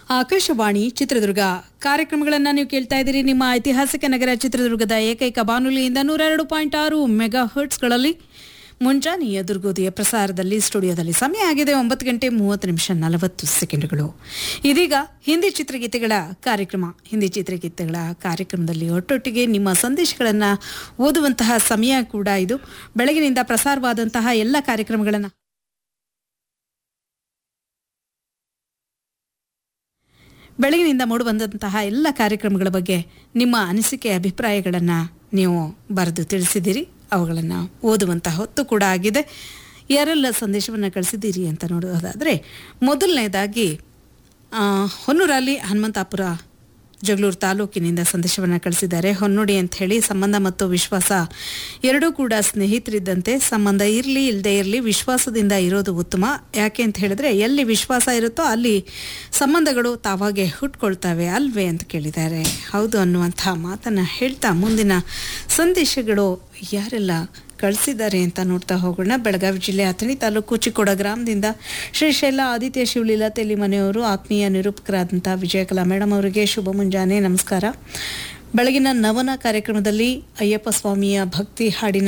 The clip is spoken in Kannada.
ಆಕಾಶವಾಣಿ ಚಿತ್ರದುರ್ಗ ಕಾರ್ಯಕ್ರಮಗಳನ್ನು ನೀವು ಕೇಳ್ತಾ ಇದ್ದೀರಿ ನಿಮ್ಮ ಐತಿಹಾಸಿಕ ನಗರ ಚಿತ್ರದುರ್ಗದ ಏಕೈಕ ಬಾನುಲಿಯಿಂದ ನೂರೆರಡು ಪಾಯಿಂಟ್ ಆರು ಮೆಗಾ ಹರ್ಟ್ಸ್ಗಳಲ್ಲಿ ಮುಂಜಾನೆಯ ದುರ್ಗೋದಯ ಪ್ರಸಾರದಲ್ಲಿ ಸ್ಟುಡಿಯೋದಲ್ಲಿ ಸಮಯ ಆಗಿದೆ ಒಂಬತ್ತು ಗಂಟೆ ಮೂವತ್ತು ನಿಮಿಷ ನಲವತ್ತು ಸೆಕೆಂಡ್ಗಳು ಇದೀಗ ಹಿಂದಿ ಚಿತ್ರಗೀತೆಗಳ ಕಾರ್ಯಕ್ರಮ ಹಿಂದಿ ಚಿತ್ರಗೀತೆಗಳ ಕಾರ್ಯಕ್ರಮದಲ್ಲಿ ಒಟ್ಟೊಟ್ಟಿಗೆ ನಿಮ್ಮ ಸಂದೇಶಗಳನ್ನು ಓದುವಂತಹ ಸಮಯ ಕೂಡ ಇದು ಬೆಳಗಿನಿಂದ ಪ್ರಸಾರವಾದಂತಹ ಎಲ್ಲ ಕಾರ್ಯಕ್ರಮಗಳನ್ನು ಬೆಳಗಿನಿಂದ ಮೂಡಿಬಂದಂತಹ ಎಲ್ಲ ಕಾರ್ಯಕ್ರಮಗಳ ಬಗ್ಗೆ ನಿಮ್ಮ ಅನಿಸಿಕೆ ಅಭಿಪ್ರಾಯಗಳನ್ನು ನೀವು ಬರೆದು ತಿಳಿಸಿದ್ದೀರಿ ಅವುಗಳನ್ನು ಓದುವಂತಹ ಹೊತ್ತು ಕೂಡ ಆಗಿದೆ ಯಾರೆಲ್ಲ ಸಂದೇಶವನ್ನು ಕಳಿಸಿದ್ದೀರಿ ಅಂತ ನೋಡೋದಾದರೆ ಮೊದಲನೇದಾಗಿ ಆ, ಹೊನ್ನೂರಲ್ಲಿ ಹನುಮಂತಾಪುರ ಜಗಳೂರು ತಾಲೂಕಿನಿಂದ ಸಂದೇಶವನ್ನು ಕಳಿಸಿದ್ದಾರೆ ಹೊನ್ನುಡಿ ಅಂತ ಹೇಳಿ ಸಂಬಂಧ ಮತ್ತು ವಿಶ್ವಾಸ ಎರಡೂ ಕೂಡ ಸ್ನೇಹಿತರಿದ್ದಂತೆ ಸಂಬಂಧ ಇರಲಿ ಇಲ್ಲದೆ ಇರಲಿ ವಿಶ್ವಾಸದಿಂದ ಇರೋದು ಉತ್ತಮ ಯಾಕೆ ಅಂತ ಹೇಳಿದ್ರೆ ಎಲ್ಲಿ ವಿಶ್ವಾಸ ಇರುತ್ತೋ ಅಲ್ಲಿ ಸಂಬಂಧಗಳು ತಾವಾಗೆ ಹುಟ್ಕೊಳ್ತವೆ ಅಲ್ವೇ ಅಂತ ಕೇಳಿದ್ದಾರೆ ಹೌದು ಅನ್ನುವಂಥ ಮಾತನ್ನು ಹೇಳ್ತಾ ಮುಂದಿನ ಸಂದೇಶಗಳು ಯಾರೆಲ್ಲ ಕಳಿಸಿದ್ದಾರೆ ಅಂತ ನೋಡ್ತಾ ಹೋಗೋಣ ಬೆಳಗಾವಿ ಜಿಲ್ಲೆ ಅಥಣಿ ತಾಲೂಕು ಚಿಕ್ಕೋಡ ಗ್ರಾಮದಿಂದ ಶ್ರೀಶೈಲ ಆದಿತ್ಯ ಶಿವಲೀಲಾ ತೆಲಿಮನೆಯವರು ಆತ್ಮೀಯ ನಿರೂಪಕರಾದಂಥ ವಿಜಯಕಲಾ ಮೇಡಮ್ ಅವರಿಗೆ ಶುಭ ಮುಂಜಾನೆ ನಮಸ್ಕಾರ ಬೆಳಗಿನ ನವನ ಕಾರ್ಯಕ್ರಮದಲ್ಲಿ ಅಯ್ಯಪ್ಪ ಸ್ವಾಮಿಯ ಭಕ್ತಿ ಹಾಡಿನ